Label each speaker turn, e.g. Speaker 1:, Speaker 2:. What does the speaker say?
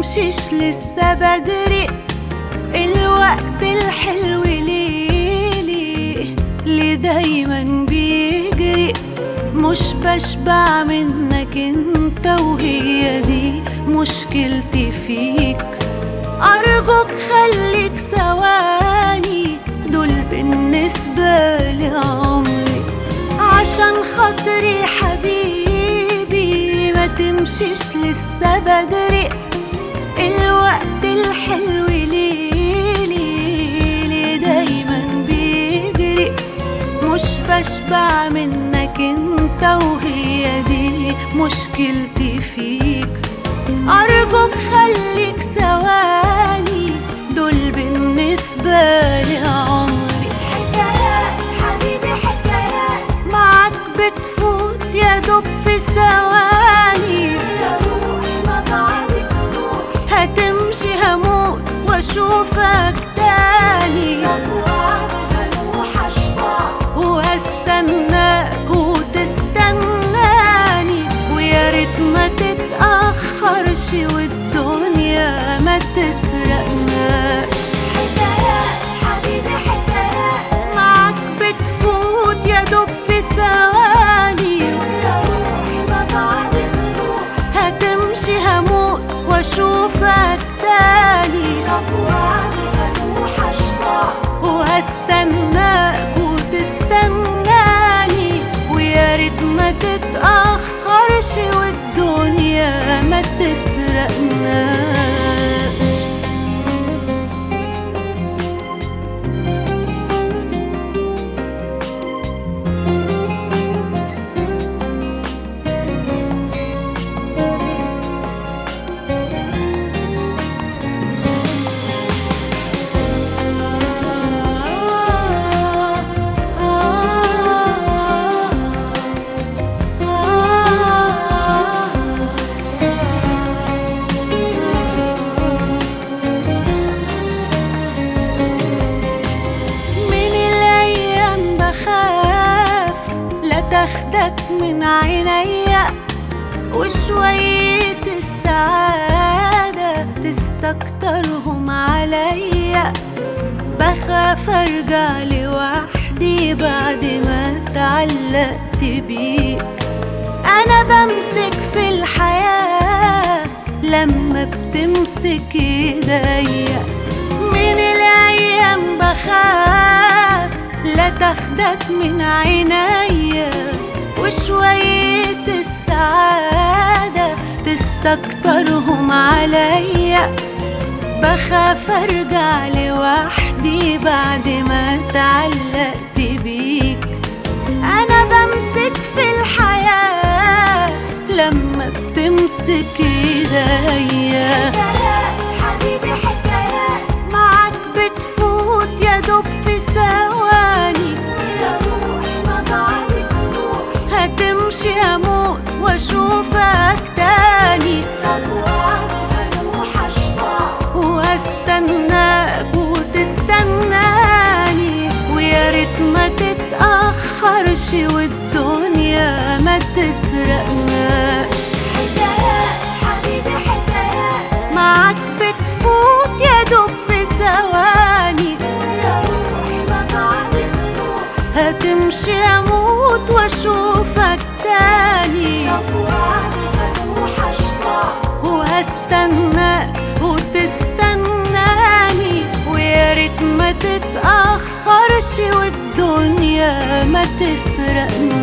Speaker 1: تمشيش لسه بدري الوقت الحلو ليه ليه ليه دايما بيجري مش بشبع منك انت وهي دي مشكلتي فيك أرجوك خليك ثواني دول بالنسبة لي عمري عشان خاطري حبيبي ما تمشيش لسه بدري الوقت الحلو ليه ليه ليه دايما بيجري مش بشبع منك انت وهي دي مشكلتي فيك أرجوك خليك ثواني دول بالنسبة لي عمري
Speaker 2: حكايات حبيبي حكايات
Speaker 1: معاك بتفوت يا دوب في ثواني
Speaker 2: يا روح ما بعدك روح
Speaker 1: هتمشي هموت واشوفك تاني
Speaker 2: طب وعد هروح اشبع
Speaker 1: وهستناك وتستناني ويا ريت ما تتأخرش والدنيا ما تسرقناش
Speaker 2: حكايات حبيبي حكايات
Speaker 1: معاك بتفوت يا دوب في ثواني
Speaker 2: يا روح ما بعدك روح
Speaker 1: هتمشي هموت واشوفك تاني
Speaker 2: طب وعد هروح اشبع
Speaker 1: وهستناك وتستناني ويا ريت ما تتأخرش والدنيا ما تسرقناش من الأيام بخاف لا تاخدك من عينيا وشوية السعادة تستكترهم عليا بخاف ارجع لوحدي بعد ما اتعلقت بيك انا بمسك في الحياة لما بتمسك ايديا من الايام بخاف لا تاخدك من عينيا وشوية السعادة تستكترهم عليا بخاف ارجع لوحدي بعد ما اتعلقت بيك انا بمسك في الحياة لما بتمسك ايديا
Speaker 2: حكايات حبيبي حكايات
Speaker 1: معاك بتفوت يا دوب في ثواني
Speaker 2: يا روح ما بعدك روح
Speaker 1: هتمشي هموت واشوفك تاني
Speaker 2: طب وعد هروح اشبع
Speaker 1: وهستناك وتستناني ويا ريت ما تتأخرش والدنيا ما تسرقناش
Speaker 2: حكايات حبيبي حكايات
Speaker 1: معاك بتفوت يا دوب في ثواني
Speaker 2: يا روح ما بعدك روح
Speaker 1: هتمشي اموت واشوفك تاني
Speaker 2: طب وعد هروح اشبع
Speaker 1: وهستناك وتستناني ويا ريت ما تتأخرش والدنيا ما تسرقناش